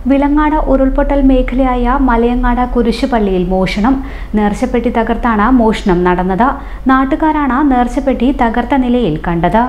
വിലങ്ങാട് ഉരുൾപൊട്ടൽ മേഖലയായ മലയങ്ങാട് കുരിശുപള്ളിയിൽ മോഷണം നേർച്ചപ്പെട്ടി തകർത്താണ് മോഷണം നടന്നത് നാട്ടുകാരാണ് നേർച്ചപ്പെട്ടി തകർത്ത നിലയിൽ കണ്ടത്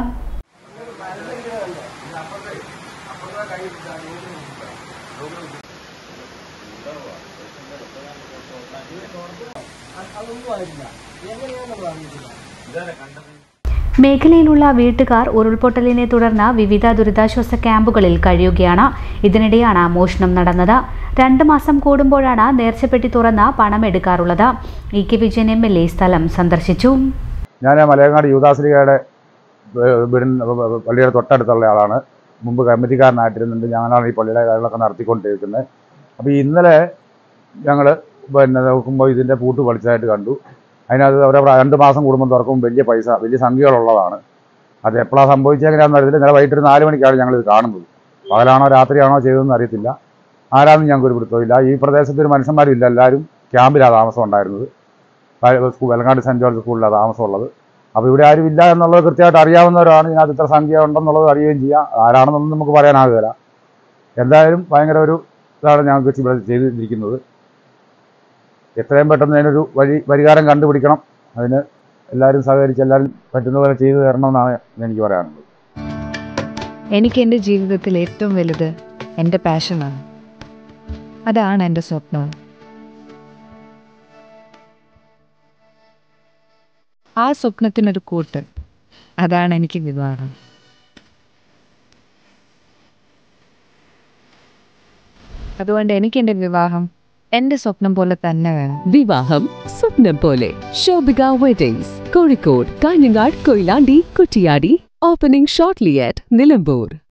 മേഖലയിലുള്ള വീട്ടുകാർ ഉരുൾപൊട്ടലിനെ തുടർന്ന് വിവിധ ദുരിതാശ്വാസ ക്യാമ്പുകളിൽ കഴിയുകയാണ് ഇതിനിടെയാണ് മോഷണം നടന്നത് രണ്ട് മാസം കൂടുമ്പോഴാണ് നേർച്ചപ്പെട്ടി തുറന്ന് പണമെടുക്കാറുള്ളത് E K Vijayan M L A സ്ഥലം സന്ദർശിച്ചു ഞാൻ മലയങ്ങാട് യുവദാശ്രീകയുടെ വീടിന് പള്ളിയുടെ തൊട്ടടുത്തുള്ള ആളാണ് മുമ്പ് കമ്മിറ്റിക്കാരനായിട്ടിരുന്നുണ്ട് ഞങ്ങളാണ് ഈ പള്ളിയുടെ കാര്യങ്ങളൊക്കെ നടത്തിക്കൊണ്ടിരിക്കുന്നത് അപ്പോൾ ഇന്നലെ ഞങ്ങൾ പിന്നെ നോക്കുമ്പോൾ ഇതിൻ്റെ പൂട്ട് പഠിച്ചതായിട്ട് കണ്ടു അതിനകത്ത് ഓരോ പ്രാ- രണ്ട് മാസം കൂടുമ്പോൾ തുറക്കും വലിയ പൈസ വലിയ സംഖ്യകളുള്ളതാണ് അത് എപ്പോഴാണ് സംഭവിച്ചത് എങ്ങനെയാണെന്ന് അറിയത്തില്ല ഇന്നലെ വൈകിട്ട് ഒരു നാല് മണിക്കാണ് ഞങ്ങളിത് കാണുന്നത് പകലാണോ രാത്രിയാണോ ചെയ്തതെന്ന് അറിയത്തില്ല ആരാന്നും ഞങ്ങൾക്ക് ഒരു പിടുത്തമില്ല ഈ പ്രദേശത്ത് ഒരു മനുഷ്യന്മാരും ഇല്ല എല്ലാവരും ക്യാമ്പിലാണ് താമസം ഉണ്ടായിരുന്നത് പഴയ സ്കൂൾ വെലങ്ങാട് സെൻറ്റ് ജോർജ് സ്കൂളിലാണ് താമസമുള്ളത് അപ്പോൾ ഇവിടെ ആരും ഇല്ല എന്നുള്ളത് കൃത്യമായിട്ട് അറിയാവുന്നവരാണ് ഇതിനകത്ത് ഇത്ര സംഖ്യ ഉണ്ടെന്നുള്ളത് അറിയുകയും ചെയ്യാം ആരാണെന്നൊന്നും നമുക്ക് പറയാനാകുകയില്ല എന്തായാലും ഭയങ്കര ഒരു ഇതാണ് ഞങ്ങൾക്ക് ഇവിടെ ചെയ്തിരിക്കുന്നത് എത്രയും പെട്ടെന്ന് അതിനൊരു വഴി പരിഹാരം കണ്ടുപിടിക്കണം അതിന് എല്ലാവരും സഹകരിച്ച് എല്ലാവരും പറ്റുന്ന പോലെ ചെയ്തു തരണമെന്നാണ് എനിക്ക് പറയാനുള്ളത് എനിക്ക് എൻ്റെ ജീവിതത്തിൽ ഏറ്റവും വലുത് എൻ്റെ പാഷനാണ് അതാണ് എൻ്റെ സ്വപ്നം ആ സ്വപ്നത്തിനൊരു കൂട്ട് അതാണ് എനിക്ക് വിവാഹം അതുകൊണ്ട് എനിക്ക് എൻ്റെ വിവാഹം എൻ്റെ സ്വപ്നം പോലെ തന്നെ വേണം വിവാഹം സ്വപ്നം പോലെ Shobhika weddings Kozhikode Kanhangad Koyilandy Kuttiady opening shortly at Nilambur